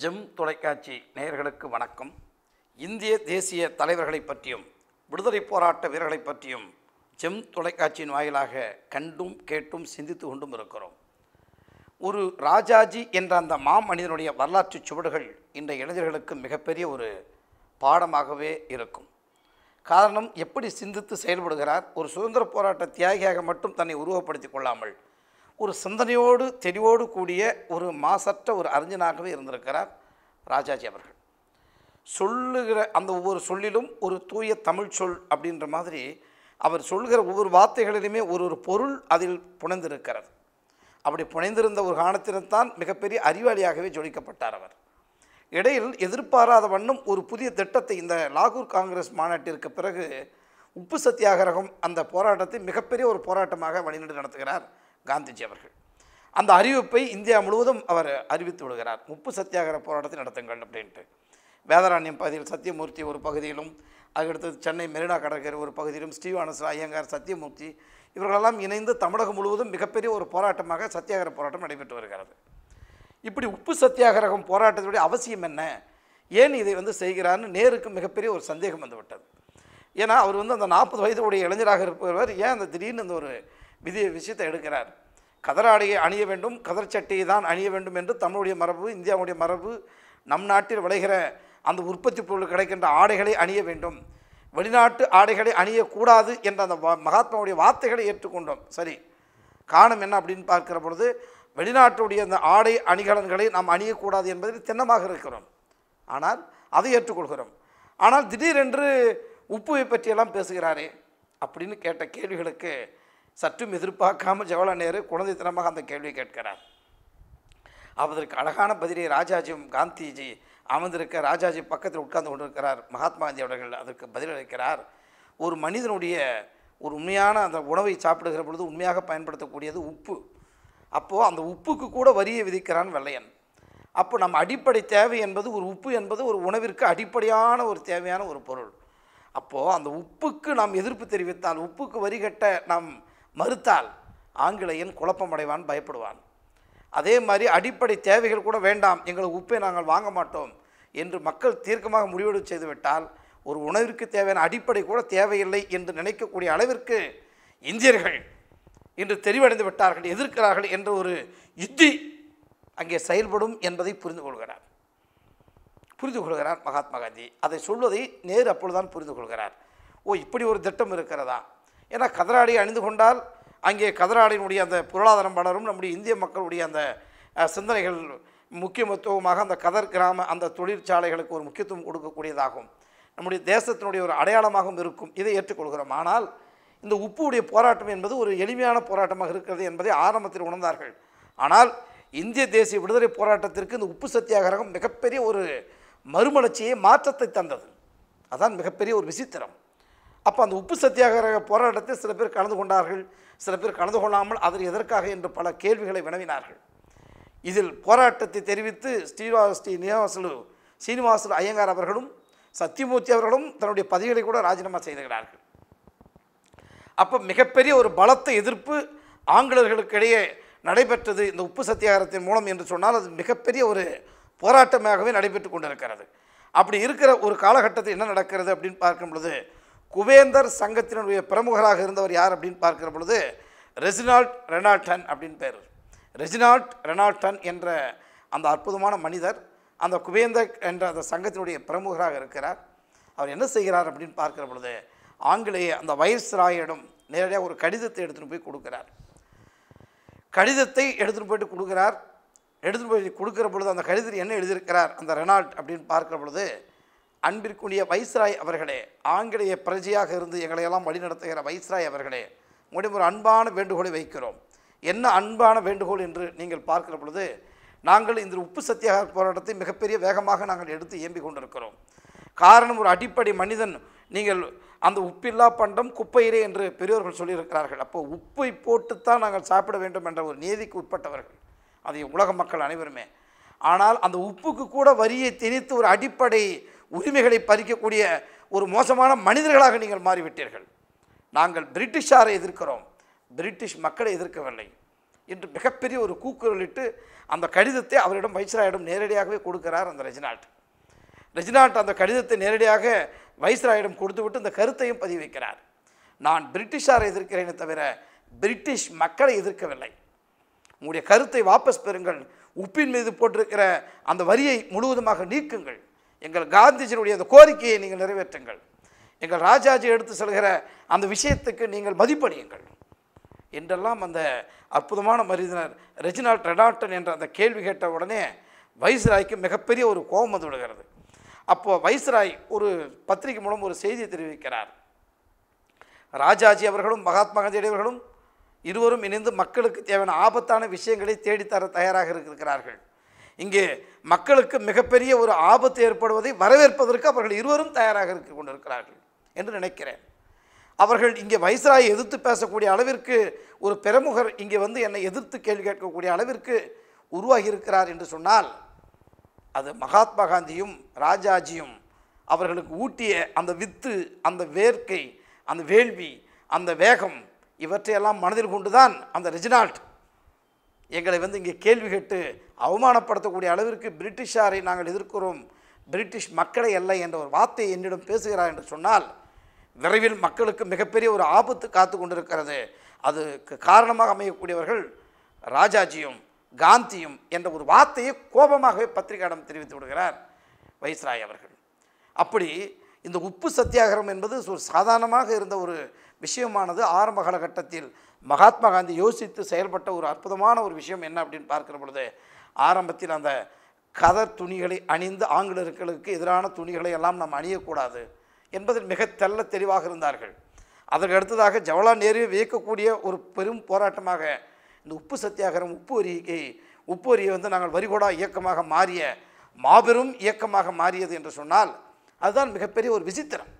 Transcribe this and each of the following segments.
GeM தொலைக்காட்சி நேயர்களுக்கு வணக்கம் இந்திய தேசிய தலைவர்களை பற்றியும் விடுதலை போராட்ட வீரர்களை பற்றியும் ஜெம் தொலைக்காட்சியின் வாயிலாக கண்டும் கேட்டும் சிந்தித்து கொண்டும் இருக்கிறோம் ஒரு ராஜாஜி என்ற அந்த மாமனிதனுடைய வரலாற்று சுவடுகள் இன்றைய இளைஞர்களுக்கு மிகப்பெரிய ஒரு பாடமாகவே இருக்கும் காரணம் எப்படி சிந்தித்து செயல்படுகிறார் ஒரு சுதந்திர போராட்ட தியாகியாக மட்டும் தன்னை உருவப்படுத்திக் கொள்ளாமல் ஒரு சிந்தனையோடு தெளிவோடு கூடிய ஒரு மாசற்ற ஒரு அறிஞனாகவே இருந்திருக்கிறார் ராஜாஜி அவர்கள் சொல்லுகிற அந்த ஒவ்வொரு சொல்லிலும் ஒரு தூய தமிழ் சொல் அப்படின்ற மாதிரி அவர் சொல்கிற ஒவ்வொரு வார்த்தைகளிலுமே ஒரு ஒரு பொருள் அதில் புனைந்திருக்கிறது அப்படி புனைந்திருந்த ஒரு காலத்தில்தான் மிகப்பெரிய அறிவாளியாகவே ஜொலிக்கப்பட்டார் அவர் இடையில் எதிர்பாராத வண்ணம் ஒரு புதிய திட்டத்தை இந்த லாகூர் காங்கிரஸ் மாநாட்டிற்கு பிறகு உப்பு சத்தியாகிரகம் அந்த போராட்டத்தை மிகப்பெரிய ஒரு போராட்டமாக வழிநடத்தி நடத்துகிறார் காந்திஜி அவர்கள் அந்த அறிவிப்பை இந்தியா முழுவதும் அவர் அறிவித்து விடுகிறார் உப்பு சத்தியாகிரக போராட்டத்தை நடத்துங்கள் அப்படின்ட்டு வேதாரண்யம் பகுதியில் சத்தியமூர்த்தி ஒரு பகுதியிலும் அதுக்கடுத்து சென்னை மெரினா கடற்கரை ஒரு பகுதியிலும் ஸ்ரீவானச ஐயங்கார் சத்தியமூர்த்தி இவர்களெல்லாம் இணைந்து தமிழகம் முழுவதும் மிகப்பெரிய ஒரு போராட்டமாக சத்தியாகிரக போராட்டம் நடைபெற்று வருகிறது இப்படி உப்பு சத்தியாகிரகம் போராட்டத்துடைய அவசியம் என்ன ஏன் இதை வந்து செய்கிறார்னு நேருக்கு மிகப்பெரிய ஒரு சந்தேகம் வந்து விட்டது ஏன்னா அவர் வந்து அந்த நாற்பது வயதுடைய இளைஞராக இருப்பவர் ஏன் அந்த திடீர்னு இந்த ஒரு விதி விஷயத்தை எடுக்கிறார் கதராடையை அணிய வேண்டும் கதர் சட்டையை தான் அணிய வேண்டும் என்று தமிழுடைய மரபு இந்தியாவுடைய மரபு நம் நாட்டில் விளைகிற அந்த உற்பத்தி பொருள் கிடைக்கின்ற ஆடைகளை அணிய வேண்டும் வெளிநாட்டு ஆடைகளை அணியக்கூடாது என்ற அந்த வா- மகாத்மாவுடைய வார்த்தைகளை ஏற்றுக்கொண்டோம் சரி காரணம் என்ன அப்படின்னு பார்க்கிற பொழுது வெளிநாட்டுடைய அந்த ஆடை அணிகலன்களை நாம் அணியக்கூடாது என்பதில் திண்ணமாக இருக்கிறோம் ஆனால் அதை ஏற்றுக்கொள்கிறோம் ஆனால் திடீரென்று உப்புவை பற்றியெல்லாம் பேசுகிறாரே அப்படின்னு கேட்ட கேள்விகளுக்கு சற்றும் எதிர்பார்க்காம ஜவஹர்லால் நேரு குழந்தைத்தனமாக அந்த கேள்வியை கேட்கிறார் அதற்கு அழகான பதிலை ராஜாஜியும் காந்திஜி அமர்ந்திருக்க ராஜாஜி பக்கத்தில் உட்கார்ந்து கொண்டிருக்கிறார் மகாத்மா காந்தி அவர்கள் அதற்கு பதிலளிக்கிறார் ஒரு மனிதனுடைய ஒரு உண்மையான அந்த உணவை சாப்பிடுகிற பொழுது உண்மையாக பயன்படுத்தக்கூடியது உப்பு அப்போது அந்த உப்புக்கு கூட வரியை விதிக்கிறான் வெள்ளையன் அப்போ நம்ம அடிப்படை தேவை என்பது ஒரு உப்பு என்பது ஒரு உணவிற்கு அடிப்படையான ஒரு தேவையான ஒரு பொருள் அப்போது அந்த உப்புக்கு நாம் எதிர்ப்பு தெரிவித்தால் உப்புக்கு வரி கட்ட நாம் மறுத்தால் ஆங்கிலேயன் குழப்பமடைவான் பயப்படுவான் அதே மாதிரி அடிப்படை தேவைகள் கூட வேண்டாம் எங்களுக்கு உப்பை நாங்கள் வாங்க மாட்டோம் என்று மக்கள் தீர்க்கமாக முடிவெடு செய்துவிட்டால் ஒரு உணவிற்கு தேவையான அடிப்படை கூட தேவையில்லை என்று நினைக்கக்கூடிய அளவிற்கு இந்தியர்கள் இன்று தெரிவடைந்து விட்டார்கள் எதிர்க்கிறார்கள் என்ற ஒரு யுத்தி அங்கே செயல்படும் என்பதை புரிந்து கொள்கிறார் புரிந்து கொள்கிறார் மகாத்மா காந்தி அதை சொல்வதை நேரு அப்பொழுதுதான் புரிந்து கொள்கிறார் ஓ இப்படி ஒரு திட்டம் இருக்கிறதா ஏன்னா கதராடை அணிந்து கொண்டால் அங்கே கதராடையினுடைய அந்த பொருளாதாரம் வளரும் நம்முடைய இந்திய மக்களுடைய அந்த அஹ், சிந்தனைகள் முக்கியத்துவமாக அந்த கதர் கிராம அந்த தொழிற்சாலைகளுக்கு ஒரு முக்கியத்துவம் கொடுக்கக்கூடியதாகும் நம்முடைய தேசத்தினுடைய ஒரு அடையாளமாகவும் இருக்கும் இதை ஏற்றுக்கொள்கிறோம் ஆனால் இந்த உப்புடைய போராட்டம் என்பது ஒரு எளிமையான போராட்டமாக இருக்கிறது என்பதை ஆரம்பத்தில் உணர்ந்தார்கள் ஆனால் இந்திய தேசிய விடுதலை போராட்டத்திற்கு இந்த உப்பு சத்தியாகிரகம் மிகப்பெரிய ஒரு மறுமலர்ச்சியை மாற்றத்தை தந்தது அதான் மிகப்பெரிய ஒரு விசித்திரம் அப்போ அந்த உப்பு சத்தியாகிரக போராட்டத்தில் சில பேர் கலந்து கொண்டார்கள் சில பேர் கலந்து கொள்ளாமல் அதில் எதற்காக என்று பல கேள்விகளை வினவினார்கள் இதில் போராட்டத்தை தெரிவித்து ஸ்ரீவா ஸ்ரீ நிவாசலு சீனிவாசலு ஐயங்கார் அவர்களும் சத்தியமூர்த்தி அவர்களும் தன்னுடைய பதவிகளை கூட ராஜினாமா செய்திருக்கிறார்கள் அப்போ மிகப்பெரிய ஒரு பலத்த எதிர்ப்பு ஆங்கிலேயர்களுக்கிடையே நடைபெற்றது இந்த உப்பு சத்தியாகிரகத்தின் மூலம் என்று சொன்னால் அது மிகப்பெரிய ஒரு போராட்டமாகவே நடைபெற்று கொண்டிருக்கிறது அப்படி இருக்கிற ஒரு காலகட்டத்தில் என்ன நடக்கிறது அப்படின்னு பார்க்கும் பொழுது குவேந்தர் சங்கத்தினுடைய பிரமுகராக இருந்தவர் யார் அப்படின்னு பார்க்கிற பொழுது ரெசினால்ட் ரெனால்டன் அப்படின்னு பேர் ரெஜினால்ட் ரெனால்டன் என்ற அந்த அற்புதமான மனிதர் அந்த குவேந்தர் என்ற அந்த சங்கத்தினுடைய பிரமுகராக இருக்கிறார் அவர் என்ன செய்கிறார் அப்படின்னு பார்க்கிற பொழுது ஆங்கிலேய அந்த வைஸ்ராயிடம் நேரடியாக ஒரு கடிதத்தை எடுத்துகிட்டு போய் கொடுக்கிறார் கடிதத்தை எடுத்துகிட்டு போயிட்டு கொடுக்குறார் எடுத்துகிட்டு போய் கொடுக்குற பொழுது அந்த கடிதத்தில் என்ன எழுதியிருக்கிறார் அந்த ரெனால்ட் அப்படின்னு பார்க்கிற பொழுது அன்பிற்குரிய வைஸ்ராய் அவர்களே ஆங்கிலேய பிரஜையாக இருந்து எங்களையெல்லாம் வழிநடத்துகிற வைஸ்ராய் அவர்களே உங்களிடம் ஒரு அன்பான வேண்டுகோளை வைக்கிறோம் என்ன அன்பான வேண்டுகோள் என்று நீங்கள் பார்க்கிற பொழுது நாங்கள் இந்த உப்பு சத்தியாகிரக போராட்டத்தை மிகப்பெரிய வேகமாக நாங்கள் எடுத்து இயம்பிக் கொண்டிருக்கிறோம் காரணம் ஒரு அடிப்படை மனிதன் நீங்கள் அந்த உப்பில்லா பண்டம் குப்பையிலே என்று பெரியோர்கள் சொல்லியிருக்கிறார்கள் அப்போ உப்பை போட்டுத்தான் நாங்கள் சாப்பிட வேண்டும் என்ற ஒரு நீதிக்கு உட்பட்டவர்கள் அது உலக மக்கள் அனைவருமே ஆனால் அந்த உப்புக்கு கூட வரியை திணித்து ஒரு அடிப்படை உரிமைகளை பறிக்கக்கூடிய ஒரு மோசமான மனிதர்களாக நீங்கள் மாறிவிட்டீர்கள் நாங்கள் பிரிட்டிஷாரை எதிர்க்கிறோம் பிரிட்டிஷ் மக்களை எதிர்க்கவில்லை என்று மிகப்பெரிய ஒரு கூக்குரலிட்டு அந்த கடிதத்தை அவரிடம் வைஸ்ராயிடம் நேரடியாகவே கொடுக்கிறார் அந்த ரெஜினால்ட் ரெஜினால்ட் அந்த கடிதத்தை நேரடியாக வைஸ்ராயிடம் கொடுத்துவிட்டு இந்த கருத்தையும் பதிவு வைக்கிறார் நான் பிரிட்டிஷாரை எதிர்க்கிறேனே தவிர பிரிட்டிஷ் மக்களை எதிர்க்கவில்லை உங்களுடைய கருத்தை வாபஸ் பெறுங்கள் உப்பின் மீது போட்டிருக்கிற அந்த வரியை முழுவதுமாக நீக்குங்கள் எங்கள் காந்திஜியினுடைய அந்த கோரிக்கையை நீங்கள் நிறைவேற்றுங்கள் எங்கள் ராஜாஜி எடுத்து செல்கிற அந்த விஷயத்துக்கு நீங்கள் மதிப்பளியுங்கள் என்றெல்லாம் அந்த அற்புதமான மனிதனர் ரெஜினால்ட் ரெடால்டன் என்ற அந்த கேள்வி கேட்ட உடனே வைஸ்ராய்க்கு மிகப்பெரிய ஒரு கோபம் வந்து விடுகிறது அப்போது வைஸ்ராய் ஒரு பத்திரிகை மூலம் ஒரு செய்தியை தெரிவிக்கிறார் ராஜாஜி அவர்களும் மகாத்மா காந்தி அவர்களும் இருவரும் இணைந்து மக்களுக்கு தேவையான ஆபத்தான விஷயங்களை தேடித்தர தயாராக இருக்கிறார்கள் இங்கே மக்களுக்கு மிகப்பெரிய ஒரு ஆபத்து ஏற்படுவதை வரவேற்பதற்கு அவர்கள் இருவரும் தயாராக இருக்க கொண்டிருக்கிறார்கள் என்று நினைக்கிறேன் அவர்கள் இங்கே வைஸ்ராயை எதிர்த்து பேசக்கூடிய அளவிற்கு ஒரு பிரமுகர் இங்கே வந்து என்னை எதிர்த்து கேள்வி கேட்கக்கூடிய அளவிற்கு உருவாகி இருக்கிறார் என்று சொன்னால் அது மகாத்மா காந்தியும் ராஜாஜியும் அவர்களுக்கு ஊட்டிய அந்த வித்து அந்த வேர்க்கை அந்த வேள்வி அந்த வேகம் இவற்றையெல்லாம் மனதில் கொண்டுதான் அந்த ரெஜினால்ட் எங்களை வந்து இங்கே கேள்வி கேட்டு அவமானப்படுத்தக்கூடிய அளவிற்கு பிரிட்டிஷாரை நாங்கள் எதிர்க்கிறோம் பிரிட்டிஷ் மக்களை அல்ல என்ற ஒரு வார்த்தையை என்னிடம் பேசுகிறார் என்று சொன்னால் விரைவில் மக்களுக்கு மிகப்பெரிய ஒரு ஆபத்து காத்து கொண்டிருக்கிறது அதுக்கு காரணமாக அமையக்கூடியவர்கள் ராஜாஜியும் காந்தியும் என்ற ஒரு வார்த்தையை கோபமாகவே பத்திரிகையிடம் தெரிவித்து விடுகிறார் வைஸ்ராய் அவர்கள் அப்படி இந்த உப்பு சத்தியாகிரம் என்பது ஒரு சாதாரணமாக இருந்த ஒரு விஷயமானது ஆரம்ப காலகட்டத்தில் மகாத்மா காந்தி யோசித்து செயல்பட்ட ஒரு அற்புதமான ஒரு விஷயம் என்ன அப்படின்னு பார்க்கிற பொழுது ஆரம்பத்தில் அந்த கதர் துணிகளை அணிந்து ஆங்கிலேயர்களுக்கு எதிரான துணிகளை எல்லாம் நாம் அணியக்கூடாது என்பதில் மிக தெள்ள தெளிவாக இருந்தார்கள் அதற்கு அடுத்ததாக ஜவஹர்லால் நேரு வியக்கக்கூடிய ஒரு பெரும் போராட்டமாக இந்த உப்பு சத்தியாகிரம் உப்பு வரிக்கை உப்பு வரியை வந்து நாங்கள் வரிகோடா இயக்கமாக மாறிய மாபெரும் இயக்கமாக மாறியது என்று சொன்னால் அதுதான் மிகப்பெரிய ஒரு விசித்திரம்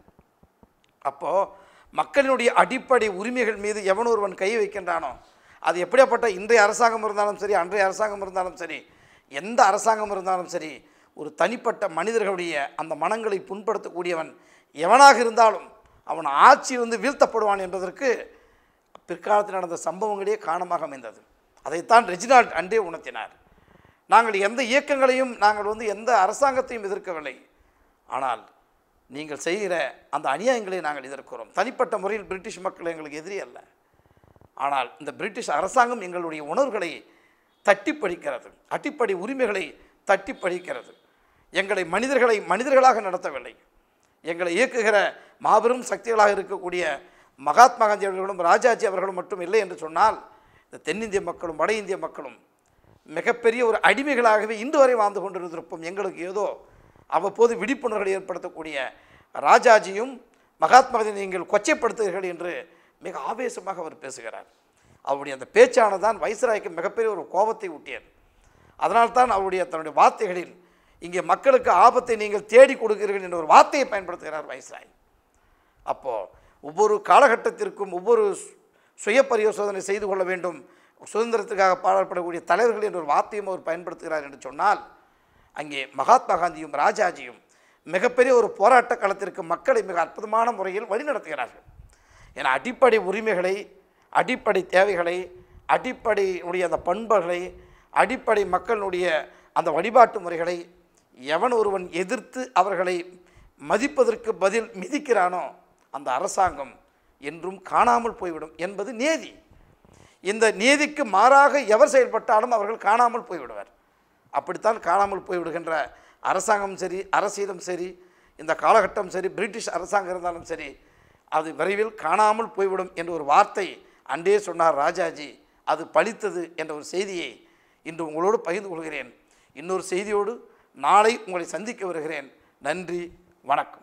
அப்போது மக்களினுடைய அடிப்படை உரிமைகள் மீது எவன் ஒருவன் கை வைக்கின்றானோ அது எப்படியாப்பட்ட இன்றைய அரசாங்கம் இருந்தாலும் சரி அன்றைய அரசாங்கம் இருந்தாலும் சரி எந்த அரசாங்கம் இருந்தாலும் சரி ஒரு தனிப்பட்ட மனிதர்களுடைய அந்த மனங்களை புண்படுத்தக்கூடியவன் எவனாக இருந்தாலும் அவன் ஆட்சி வந்து வீழ்த்தப்படுவான் என்பதற்கு பிற்காலத்தில் நடந்த சம்பவங்களே காரணமாக அமைந்தது அதைத்தான் ரெஜினால்ட் அன்றே உணர்த்தினார் நாங்கள் எந்த இயக்கங்களையும் நாங்கள் வந்து எந்த அரசாங்கத்தையும் எதிர்க்கவில்லை ஆனால் நீங்கள் செய்கிற அந்த அநியாயங்களை நாங்கள் எதிர்க்கிறோம் தனிப்பட்ட முறையில் பிரிட்டிஷ் மக்கள் எங்களுக்கு எதிரி அல்ல ஆனால் இந்த பிரிட்டிஷ் அரசாங்கம் எங்களுடைய உணர்வுகளை தட்டி பழிக்கிறது அடிப்படை உரிமைகளை தட்டி பழிக்கிறது எங்களை மனிதர்களை மனிதர்களாக நடத்தவில்லை எங்களை இயக்குகிற மாபெரும் சக்திகளாக இருக்கக்கூடிய மகாத்மா காந்தி அவர்களும் ராஜாஜி அவர்களும் மட்டும் இல்லை என்று சொன்னால் இந்த தென்னிந்திய மக்களும் வட இந்திய மக்களும் மிகப்பெரிய ஒரு அடிமைகளாகவே இன்று வரை வாழ்ந்து கொண்டிருந்திருப்போம் எங்களுக்கு ஏதோ அவ்வப்போது விழிப்புணர்வுகளை ஏற்படுத்தக்கூடிய ராஜாஜியும் மகாத்மா காந்தி நீங்கள் கொச்சைப்படுத்துகிறீர்கள் என்று மிக ஆவேசமாக அவர் பேசுகிறார் அவருடைய அந்த பேச்சானது தான் வைஸ்ராய்க்கு மிகப்பெரிய ஒரு கோபத்தை ஊட்டியது அதனால்தான் அவருடைய தன்னுடைய வார்த்தைகளில் இங்கே மக்களுக்கு ஆபத்தை நீங்கள் தேடி கொடுக்கிறீர்கள் என்ற ஒரு வார்த்தையை பயன்படுத்துகிறார் வைஸ்ராய் அப்போது ஒவ்வொரு காலகட்டத்திற்கும் ஒவ்வொரு சு- சுய பரிசோதனை செய்து கொள்ள வேண்டும் சுதந்திரத்துக்காக பாடப்படக்கூடிய தலைவர்கள் என்ற ஒரு வார்த்தையும் அவர் பயன்படுத்துகிறார் என்று சொன்னால் அங்கே மகாத்மா காந்தியும் ராஜாஜியும் மிகப்பெரிய ஒரு போராட்ட களத்திற்கு மக்களை மிக அற்புதமான முறையில் வழிநடத்துகிறார்கள் ஏன்னா அடிப்படை உரிமைகளை அடிப்படை தேவைகளை அடிப்படையுடைய அந்த பண்புகளை அடிப்படை மக்களுடைய அந்த வழிபாட்டு முறைகளை எவன் ஒருவன் எதிர்த்து அவர்களை மதிப்பதற்கு பதில் மிதிக்கிறானோ அந்த அரசாங்கம் என்றும் காணாமல் போய்விடும் என்பது நேதி இந்த நீதிக்கு மாறாக எவர் செயல்பட்டாலும் அவர்கள் காணாமல் போய்விடுவர் அப்படித்தான் காணாமல் போய்விடுகின்ற அரசாங்கம் சரி அரசியலும் சரி இந்த காலகட்டம் சரி பிரிட்டிஷ் அரசாங்கம் இருந்தாலும் சரி அது விரைவில் காணாமல் போய்விடும் என்ற ஒரு வார்த்தை அன்றே சொன்னார் ராஜாஜி அது பலித்தது என்ற ஒரு செய்தியை இன்று உங்களோடு பகிர்ந்து கொள்கிறேன் இன்னொரு செய்தியோடு நாளை உங்களை சந்திக்க வருகிறேன் நன்றி வணக்கம்